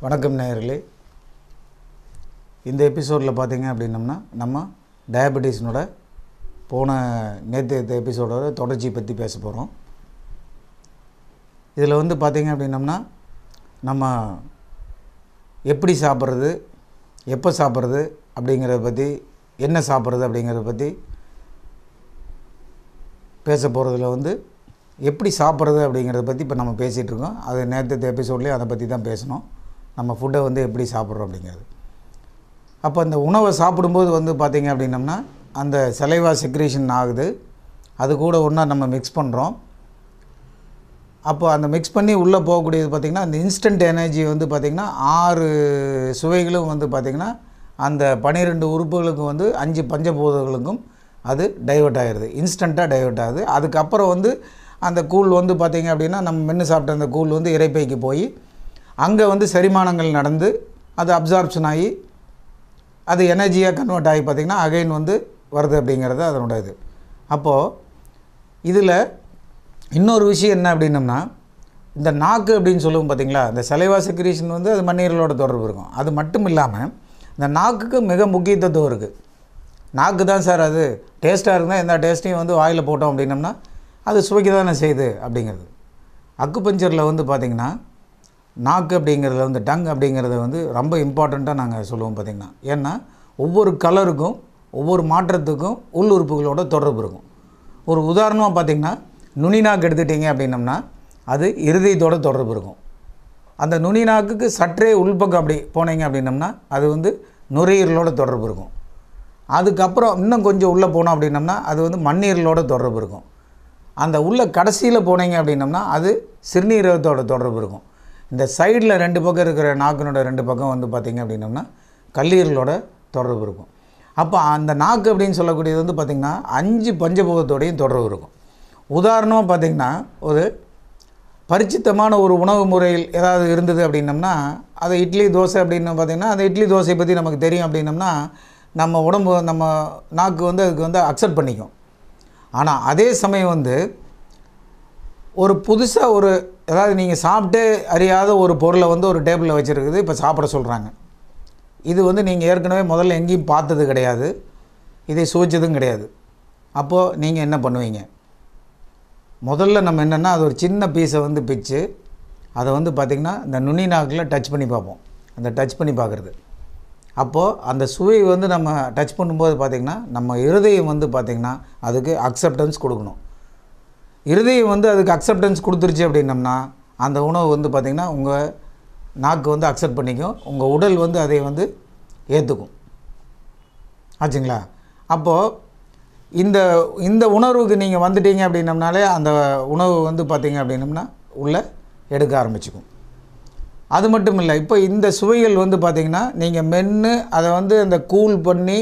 வணக்கம் நேயர்களே இந்த எபிசோடில் பார்த்தீங்க அப்படின்னம்னா நம்ம டயபெட்டிஸ்னோட போன நேற்று எபிசோடோட தொடர்ச்சி பற்றி பேச போகிறோம் இதில் வந்து பார்த்தீங்க அப்படின்னம்னா நம்ம எப்படி சாப்பிட்றது எப்போ சாப்பிட்றது அப்படிங்கிறத பற்றி என்ன சாப்பிட்றது அப்படிங்கிறத பற்றி பேச போகிறதுல வந்து எப்படி சாப்பிட்றது அப்படிங்கிறத பற்றி இப்போ நம்ம பேசிகிட்டு இருக்கோம் அது நேற்று எபிசோட்லேயே அதை பற்றி தான் பேசணும் நம்ம ஃபுட்டை வந்து எப்படி சாப்பிட்றோம் அப்படிங்கிறது அப்போ அந்த உணவை சாப்பிடும்போது வந்து பார்த்திங்க அப்படின்னம்னா அந்த சலைவா செக்ரேஷன் ஆகுது அது கூட ஒன்றா நம்ம மிக்ஸ் பண்ணுறோம் அப்போ அந்த மிக்ஸ் பண்ணி உள்ளே போகக்கூடியது பார்த்திங்கன்னா அந்த இன்ஸ்டன்ட் எனர்ஜி வந்து பார்த்திங்கன்னா ஆறு சுவைகளும் வந்து பார்த்திங்கன்னா அந்த பன்னிரெண்டு உறுப்புகளுக்கு வந்து அஞ்சு பஞ்சபூதங்களுக்கும் அது டைவர்ட் ஆகிடுது இன்ஸ்டண்ட்டாக டைவர்ட் ஆகுது அதுக்கப்புறம் வந்து அந்த கூழ் வந்து பார்த்திங்க அப்படின்னா நம்ம மென்று சாப்பிட்ட அந்த கூழ் வந்து இறைப்பைக்கு போய் அங்கே வந்து செரிமானங்கள் நடந்து அது அப்சார்ப்ஷன் ஆகி அது எனர்ஜியாக கன்வெர்ட் ஆகி பார்த்திங்கன்னா அகைன் வந்து வருது அப்படிங்கிறது அதனோட இது அப்போது இதில் இன்னொரு விஷயம் என்ன அப்படின்னம்னா இந்த நாக்கு அப்படின்னு சொல்லுவோம் பார்த்தீங்களா இந்த சலைவா செக்ரீஷன் வந்து அது மண்ணீரலோட தொடர்பு இருக்கும் அது மட்டும் இல்லாமல் இந்த நாக்குக்கு மிக முக்கியத்துவம் இருக்குது நாக்கு தான் சார் அது டேஸ்ட்டாக இருந்தால் எந்த டேஸ்ட்டையும் வந்து வாயில் போட்டோம் அப்படின்னம்னா அது சுவைக்க தானே செய்யுது அப்படிங்கிறது அக்குபஞ்சரில் வந்து பார்த்திங்கன்னா நாக்கு அப்படிங்கிறதுல வந்து டங் அப்படிங்கிறத வந்து ரொம்ப இம்பார்ட்டண்ட்டாக நாங்கள் சொல்லுவோம் பார்த்திங்கன்னா ஏன்னா ஒவ்வொரு கலருக்கும் ஒவ்வொரு மாற்றத்துக்கும் உள் உறுப்புகளோட தொடர்பு இருக்கும் ஒரு உதாரணமாக பார்த்திங்கன்னா நுனி நாக்கு எடுத்துட்டிங்க அப்படின்னம்னா அது இருதயத்தோட தொடர்பு இருக்கும் அந்த நுனி நாக்குக்கு சற்றே உள்பக்கம் அப்படி போனீங்க அப்படின்னம்னா அது வந்து நுரையீரலோட தொடர்பு இருக்கும் அதுக்கப்புறம் இன்னும் கொஞ்சம் உள்ளே போனோம் அப்படின்னம்னா அது வந்து மண்ணீரலோட தொடர்பு இருக்கும் அந்த உள்ள கடைசியில் போனீங்க அப்படின்னம்னா அது சிறுநீரகத்தோட தொடர்பு இருக்கும் இந்த சைடில் ரெண்டு பக்கம் இருக்கிற நாக்கினோட ரெண்டு பக்கம் வந்து பார்த்திங்க அப்படின்னம்னா கல்லீரலோட தொடர்பு இருக்கும் அப்போ அந்த நாக்கு அப்படின்னு சொல்லக்கூடியது வந்து பார்த்திங்கன்னா அஞ்சு பஞ்சபூதத்தோடையும் தொடர்பு இருக்கும் உதாரணமாக பார்த்திங்கன்னா ஒரு பரிச்சித்தமான ஒரு உணவு முறையில் ஏதாவது இருந்தது அப்படின்னம்னா அது இட்லி தோசை அப்படின்னு பார்த்திங்கன்னா அந்த இட்லி தோசையை பற்றி நமக்கு தெரியும் அப்படின்னம்னா நம்ம உடம்பு நம்ம நாக்கு வந்து அதுக்கு வந்து அக்செப்ட் பண்ணிக்கும் ஆனால் அதே சமயம் வந்து ஒரு புதுசாக ஒரு அதாவது நீங்கள் சாப்பிட்டே அறியாத ஒரு பொருளை வந்து ஒரு டேபிளில் வச்சுருக்குது இப்போ சாப்பிட சொல்கிறாங்க இது வந்து நீங்கள் ஏற்கனவே முதல்ல எங்கேயும் பார்த்தது கிடையாது இதை சுவைச்சதும் கிடையாது அப்போது நீங்கள் என்ன பண்ணுவீங்க முதல்ல நம்ம என்னென்னா அது ஒரு சின்ன பீஸை வந்து பிச்சு அதை வந்து பார்த்திங்கன்னா இந்த நுனி நாக்கில் டச் பண்ணி பார்ப்போம் அந்த டச் பண்ணி பார்க்குறது அப்போது அந்த சுவை வந்து நம்ம டச் பண்ணும்போது பார்த்திங்கன்னா நம்ம இருதயம் வந்து பார்த்திங்கன்னா அதுக்கு அக்செப்டன்ஸ் கொடுக்கணும் இருதயம் வந்து அதுக்கு அக்செப்டன்ஸ் கொடுத்துருச்சு அப்படின்னம்னா அந்த உணவு வந்து பார்த்திங்கன்னா உங்கள் நாக்கு வந்து அக்செப்ட் பண்ணிக்கும் உங்கள் உடல் வந்து அதை வந்து ஏற்றுக்கும் ஆச்சுங்களா அப்போது இந்த இந்த உணர்வுக்கு நீங்கள் வந்துட்டீங்க அப்படின்னம்னாலே அந்த உணவு வந்து பார்த்தீங்க அப்படின்னம்னா உள்ளே எடுக்க ஆரம்பிச்சுக்கும் அது மட்டும் இல்லை இப்போ இந்த சுவைகள் வந்து பார்த்திங்கன்னா நீங்கள் மென்று அதை வந்து அந்த கூல் பண்ணி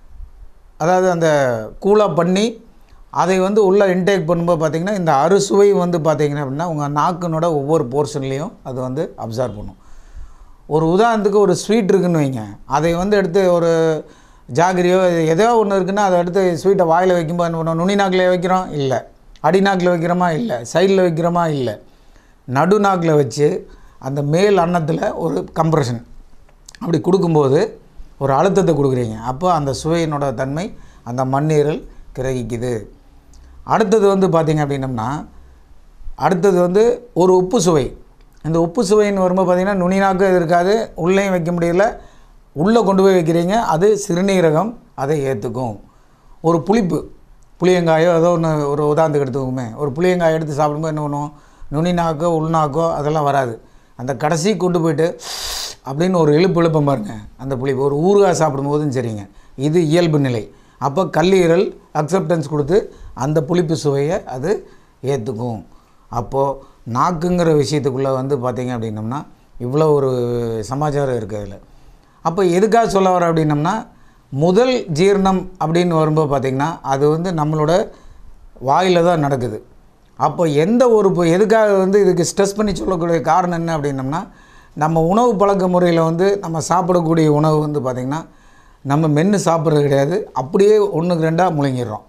அதாவது அந்த கூலாக பண்ணி அதை வந்து உள்ளே இன்டேக் பண்ணும்போது பார்த்திங்கன்னா இந்த அறுசுவை வந்து பார்த்திங்கன்னா அப்படின்னா உங்கள் நாக்கினோட ஒவ்வொரு போர்ஷன்லேயும் அது வந்து அப்சர்வ் பண்ணும் ஒரு உதாரணத்துக்கு ஒரு ஸ்வீட் இருக்குன்னு வைங்க அதை வந்து எடுத்து ஒரு ஜாகிரியோ ஏதோ ஒன்று இருக்குன்னா அதை எடுத்து ஸ்வீட்டை வாயில் வைக்கும்போது என்ன பண்ணுவோம் நுனி நாக்கில் வைக்கிறோம் இல்லை அடிநாக்கில் வைக்கிறோமா இல்லை சைடில் வைக்கிறோமா இல்லை நடு நாக்கில் வச்சு அந்த மேல் அன்னத்தில் ஒரு கம்ப்ரெஷன் அப்படி கொடுக்கும்போது ஒரு அழுத்தத்தை கொடுக்குறீங்க அப்போ அந்த சுவையினோட தன்மை அந்த மண்ணீரல் கிரகிக்குது அடுத்தது வந்து பார்த்திங்க அப்படின்னம்னா அடுத்தது வந்து ஒரு உப்பு சுவை இந்த உப்பு சுவைன்னு வரும்போது பார்த்திங்கன்னா நுனி நாக்கு இது இருக்காது உள்ளேயும் வைக்க முடியல உள்ளே கொண்டு போய் வைக்கிறீங்க அது சிறுநீரகம் அதை ஏற்றுக்கும் ஒரு புளிப்பு புளியங்காயோ ஏதோ ஒன்று ஒரு உதாரணத்துக்கு எடுத்துக்கோமே ஒரு புளியங்காய் எடுத்து சாப்பிடும்போது என்ன பண்ணுவோம் நுனி நாக்கோ உள்நாக்கோ அதெல்லாம் வராது அந்த கடைசி கொண்டு போயிட்டு அப்படின்னு ஒரு இழுப்பு இழுப்பம் பாருங்க அந்த புளிப்பு ஒரு ஊறுகாய் சாப்பிடும்போதும் சரிங்க இது இயல்பு நிலை அப்போ கல்லீரல் அக்செப்டன்ஸ் கொடுத்து அந்த புளிப்பு சுவையை அது ஏற்றுக்கும் அப்போது நாக்குங்கிற விஷயத்துக்குள்ளே வந்து பார்த்திங்க அப்படின்னம்னா இவ்வளோ ஒரு சமாச்சாரம் இருக்குது அதில் அப்போ எதுக்காக சொல்ல வர அப்படின்னம்னா முதல் ஜீரணம் அப்படின்னு வரும்போது பார்த்திங்கன்னா அது வந்து நம்மளோட வாயில் தான் நடக்குது அப்போ எந்த ஒரு இப்போ எதுக்காக வந்து இதுக்கு ஸ்ட்ரெஸ் பண்ணி சொல்லக்கூடிய காரணம் என்ன அப்படின்னம்னா நம்ம உணவு பழக்க முறையில் வந்து நம்ம சாப்பிடக்கூடிய உணவு வந்து பார்த்திங்கன்னா நம்ம மென்று சாப்பிட்றது கிடையாது அப்படியே ஒன்றுக்கு ரெண்டாக முழுங்கிடுறோம்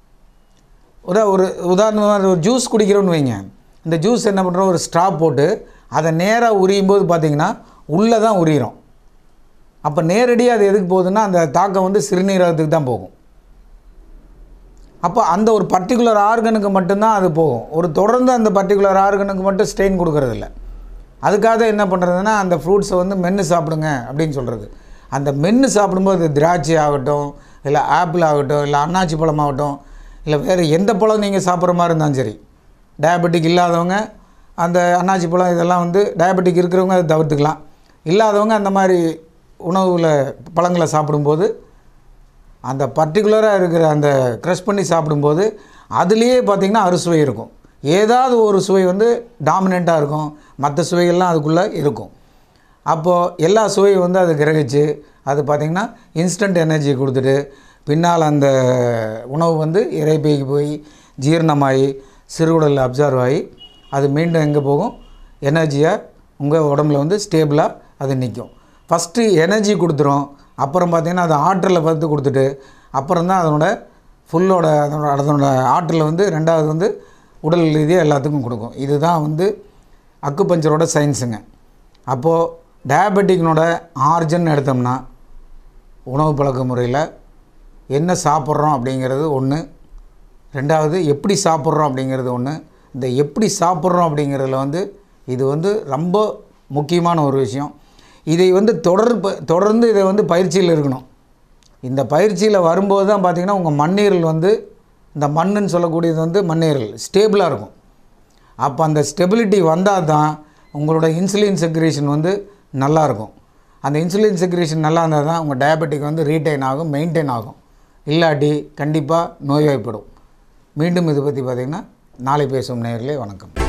ஒரு ஒரு உதாரணமாக ஒரு ஜூஸ் குடிக்கிறோன்னு வைங்க இந்த ஜூஸ் என்ன பண்ணுறோம் ஒரு ஸ்ட்ரா போட்டு அதை நேராக உரியும் போது பார்த்தீங்கன்னா உள்ளே தான் உரியிறோம் அப்போ நேரடியாக அது எதுக்கு போகுதுன்னா அந்த தாக்கம் வந்து சிறுநீரகத்துக்கு தான் போகும் அப்போ அந்த ஒரு பர்டிகுலர் ஆர்கனுக்கு மட்டும்தான் அது போகும் ஒரு தொடர்ந்து அந்த பர்டிகுலர் ஆர்கனுக்கு மட்டும் ஸ்ட்ரெயின் கொடுக்கறதில்ல அதுக்காக என்ன பண்ணுறதுன்னா அந்த ஃப்ரூட்ஸை வந்து மென்று சாப்பிடுங்க அப்படின்னு சொல்கிறது அந்த மென்று சாப்பிடும்போது திராட்சை ஆகட்டும் இல்லை ஆப்பிள் ஆகட்டும் இல்லை அன்னாச்சி பழம் ஆகட்டும் இல்லை வேறு எந்த பழம் நீங்கள் சாப்பிட்ற மாதிரி இருந்தாலும் சரி டயபெட்டிக் இல்லாதவங்க அந்த அன்னாச்சி பழம் இதெல்லாம் வந்து டயபெட்டிக் இருக்கிறவங்க அதை தவிர்த்துக்கலாம் இல்லாதவங்க அந்த மாதிரி உணவுல பழங்களை சாப்பிடும்போது அந்த பர்டிகுலராக இருக்கிற அந்த க்ரஷ் பண்ணி சாப்பிடும்போது அதுலேயே பார்த்திங்கன்னா அறுசுவை இருக்கும் ஏதாவது ஒரு சுவை வந்து டாமினண்ட்டாக இருக்கும் மற்ற சுவைகள்லாம் அதுக்குள்ளே இருக்கும் அப்போது எல்லா சுவையும் வந்து அது கிரகிச்சு அது பார்த்திங்கன்னா இன்ஸ்டன்ட் எனர்ஜி கொடுத்துட்டு பின்னால் அந்த உணவு வந்து இறைப்பைக்கு போய் ஜீரணமாகி சிறுகுடலில் அப்சர்வ் ஆகி அது மீண்டும் எங்கே போகும் எனர்ஜியாக உங்கள் உடம்புல வந்து ஸ்டேபிளாக அது நிற்கும் ஃபஸ்ட்டு எனர்ஜி கொடுத்துரும் அப்புறம் பார்த்திங்கன்னா அது ஆற்றலை பார்த்து கொடுத்துட்டு அப்புறம் தான் அதனோட ஃபுல்லோட அதனோட அதனோட ஆற்றலை வந்து ரெண்டாவது வந்து உடல் ரீதியாக எல்லாத்துக்கும் கொடுக்கும் இதுதான் வந்து அக்குபஞ்சரோட சயின்ஸுங்க அப்போது டயபெட்டிக்னோட ஆர்ஜன் எடுத்தோம்னா உணவு பழக்க முறையில் என்ன சாப்பிட்றோம் அப்படிங்கிறது ஒன்று ரெண்டாவது எப்படி சாப்பிட்றோம் அப்படிங்கிறது ஒன்று இந்த எப்படி சாப்பிட்றோம் அப்படிங்கிறதுல வந்து இது வந்து ரொம்ப முக்கியமான ஒரு விஷயம் இதை வந்து தொடர் ப- தொடர்ந்து இதை வந்து பயிற்சியில் இருக்கணும் இந்த பயிற்சியில் வரும்போது தான் பார்த்திங்கன்னா உங்கள் மண்ணீரல் வந்து இந்த மண்ணுன்னு சொல்லக்கூடியது வந்து மண்ணீரல் ஸ்டேபிளாக இருக்கும் அப்போ அந்த ஸ்டெபிலிட்டி வந்தால் தான் உங்களோட இன்சுலின் செக்ரேஷன் வந்து நல்லா இருக்கும் அந்த இன்சுலின் செக்ரேஷன் நல்லா இருந்தால் தான் உங்கள் டயபெட்டிக் வந்து ரீட்டைன் ஆகும் மெயின்டைன் ஆகும் இல்லாட்டி கண்டிப்பாக நோய்வாய்ப்படும் மீண்டும் இதை பற்றி பார்த்திங்கன்னா நாளை பேசும் நேயர்களே வணக்கம்